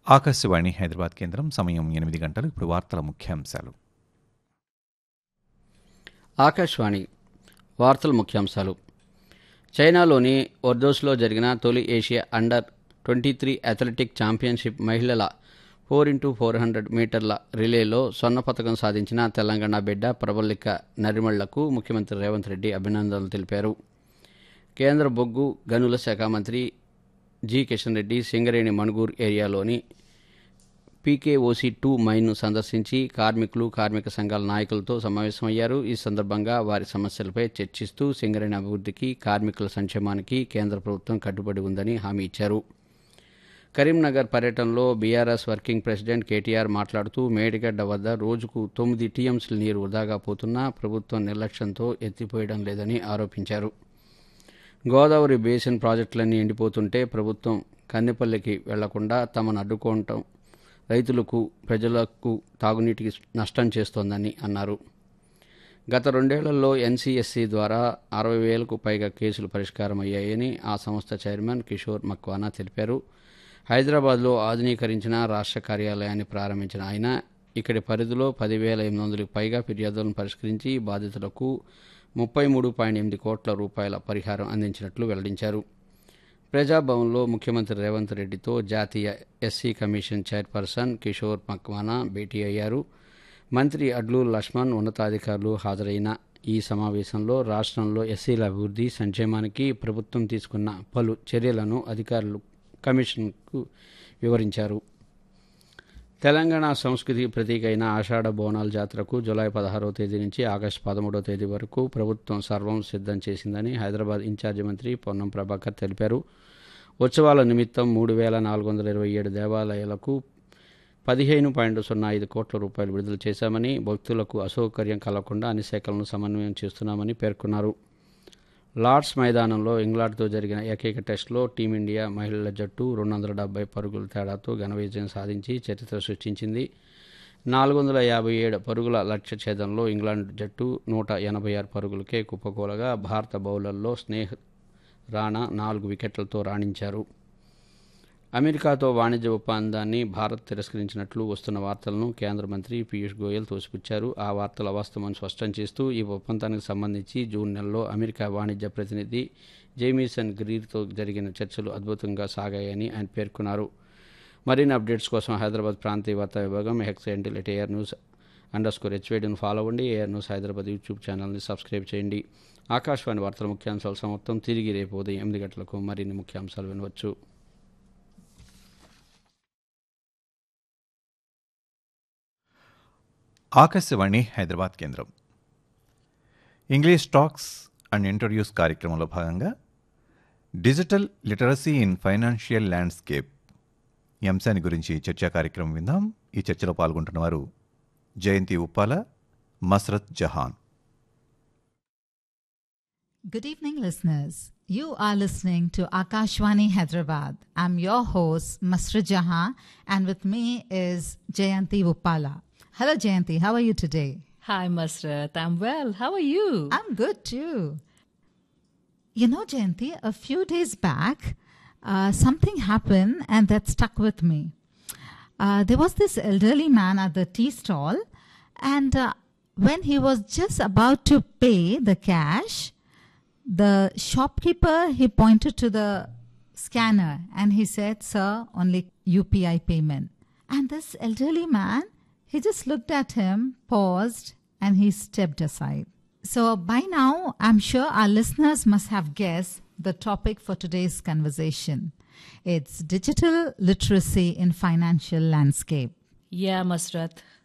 ఆకాశవాణి హైదరాబాద్ కేంద్రం సమయం ఎనిమిది గంటలు ఇప్పుడు వార్తల ముఖ్యాంశాలు ఆకాశవాణి వార్తల ముఖ్యాంశాలు చైనాలోని ఒర్దోస్లో జరిగిన తొలి Asia under twenty three athletic championship మహిళల ఫోర్ ఇంటూ ఫోర్ హండ్రెడ్ మీటర్ల రిలేలో స్వర్ణ పథకం సాధించిన తెలంగాణ బిడ్డ ప్రబల్లిక నరిమళ్లకు ముఖ్యమంత్రి రేవంత్ రెడ్డి అభినందనలు తెలిపారు కేంద్ర బొగ్గు గనుల శాఖ మంత్రి జి కిషన్ రెడ్డి సింగరేణి మణుగూరు ఏరియాలోని పీకేఓసి టూ మైన్ను సందర్శించి కార్మికులు కార్మిక సంఘాల నాయకులతో సమావేశమయ్యారు ఈ సందర్భంగా వారి సమస్యలపై చర్చిస్తూ సింగరేణి అభివృద్ధికి కార్మికుల సంక్షేమానికి కేంద్ర ప్రభుత్వం కట్టుబడి ఉందని హామీ ఇచ్చారు కరీంనగర్ పర్యటనలో బీఆర్ఎస్ వర్కింగ్ ప్రెసిడెంట్ కేటీఆర్ మాట్లాడుతూ మేడిగడ్డ వద్ద రోజుకు తొమ్మిది టీఎంసీల నీరు వృధాగా పోతున్నా ప్రభుత్వం నిర్లక్ష్యంతో ఎత్తిపోయడం లేదని ఆరోపించారు గోదావరి బేసిన్ ప్రాజెక్టులన్నీ ఎండిపోతుంటే ప్రభుత్వం కన్నెపల్లికి వెళ్లకుండా తమను అడ్డుకోవటం రైతులకు ప్రజలకు తాగునీటికి నష్టం చేస్తోందని అన్నారు గత రెండేళ్లలో ఎన్సీఎస్సీ ద్వారా అరవై వేలకు పైగా కేసులు పరిష్కారం అయ్యాయని ఆ సంస్థ చైర్మన్ కిషోర్ మక్వానా తెలిపారు హైదరాబాద్లో ఆధునీకరించిన రాష్ట్ర కార్యాలయాన్ని ప్రారంభించిన ఆయన ఇక్కడి పరిధిలో పదివేల ఎనిమిది వందలకు పైగా ఫిర్యాదులను పరిష్కరించి బాధితులకు ముప్పై మూడు పాయింట్ ఎనిమిది కోట్ల రూపాయల పరిహారం అందించినట్లు వెల్లడించారు ప్రజాభవన్లో ముఖ్యమంత్రి రేవంత్ రెడ్డితో జాతీయ SC commission chairperson Kishore Makwana భేటీ అయ్యారు మంత్రి అడ్లూరు లక్ష్మణ్ ఉన్నతాధికారులు హాజరైన ఈ సమావేశంలో రాష్ట్రంలో ఎస్సీల అభివృద్ధి సంక్షేమానికి ప్రభుత్వం తీసుకున్న పలు చర్యలను అధికారులు కమిషన్కు వివరించారు తెలంగాణ సంస్కృతి ప్రతీక అయిన ఆషాఢ బోనాల జాతరకు జూలై పదహారవ తేదీ నుంచి ఆగస్టు పదమూడవ తేదీ వరకు ప్రభుత్వం సర్వం సిద్ధం చేసిందని హైదరాబాద్ ఇన్ఛార్జి మంత్రి పొన్నం ప్రభాకర్ తెలిపారు ఉత్సవాల నిమిత్తం మూడు వేల నాలుగు వందల ఇరవై ఏడు దేవాలయాలకు పదిహేను పాయింట్ సున్నా ఐదు కోట్ల రూపాయలు విడుదల చేశామని భక్తులకు అసౌకర్యం కలగకుండా అన్ని శాఖలను సమన్వయం చేస్తున్నామని పేర్కొన్నారు లార్డ్స్ మైదానంలో ఇంగ్లాండ్తో జరిగిన ఏకైక టెస్టులో టీమిండియా మహిళల జట్టు రెండు వందల డెబ్బై పరుగుల తేడాతో ఘన విజయం సాధించి చరిత్ర సృష్టించింది నాలుగు వందల యాభై ఏడు పరుగుల లక్ష్య ఛేదంలో ఇంగ్లాండ్ జట్టు నూట ఎనభై ఆరు పరుగులకే కుప్పకూలగా భారత బౌలర్లో స్నేహ్ రాణా నాలుగు వికెట్లతో రాణించారు అమెరికాతో వాణిజ్య ఒప్పందాన్ని భారత్ తిరస్కరించినట్లు వస్తున్న వార్తలను కేంద్ర మంత్రి పీయూష్ గోయల్ తోసిపుచ్చారు ఆ వార్తల వాస్తవం స్పష్టం చేస్తూ ఈ ఒప్పందానికి సంబంధించి జూన్ నెలలో అమెరికా వాణిజ్య ప్రతినిధి జేమీసన్ గ్రీర్తో జరిగిన చర్చలు అద్భుతంగా సాగాయని ఆయన పేర్కొన్నారు మరిన్ని అప్డేట్స్ కోసం హైదరాబాద్ ప్రాంతీయ వార్తా విభాగం X handle at AIR news underscore హెచ్వేడిని ఫాలో అవ్వండి ఏఆర్ న్యూస్ హైదరాబాద్ యూట్యూబ్ ఛానల్ని సబ్స్క్రైబ్ చేయండి ఆకాశవాణి వార్తల ముఖ్యాంశాలు సమాప్తం తిరిగి రేపు ఉదయం ఎనిమిది గంటలకు మరిన్ని ముఖ్యాంశాలు వినవచ్చు ఆకాశవాణి హైదరాబాద్ కేంద్రం ఇంగ్లీష్ టాక్స్ అండ్ ఇంట్రొడ్యూస్ కార్యక్రమంలో భాగంగా digital literacy in financial landscape ఈ అంశాన్ని గురించి చర్చా కార్యక్రమం విందాం ఈ చర్చలో పాల్గొంటున్న వారు జయంతి Uppala Masrath Jahan Good evening, listeners. You are listening to Akashwani Hyderabad. I'm your host, Masra Jahan, and with me is Jayanti Uppala. Hello, Jayanti. How are you today? Hi, Masrat. I'm well. How are you? I'm good too. You know, Jayanti, a few days back, uh, something happened and that stuck with me. Uh, there was this elderly man at the tea stall, and uh, when he was just about to pay the cash, the shopkeeper he pointed to the scanner and he said, Sir, only UPI payment. And this elderly man, he just looked at him, paused, and he stepped aside. So by now, I'm sure our listeners must have guessed the topic for today's conversation. It's digital literacy in financial landscape. Yeah, Masrat.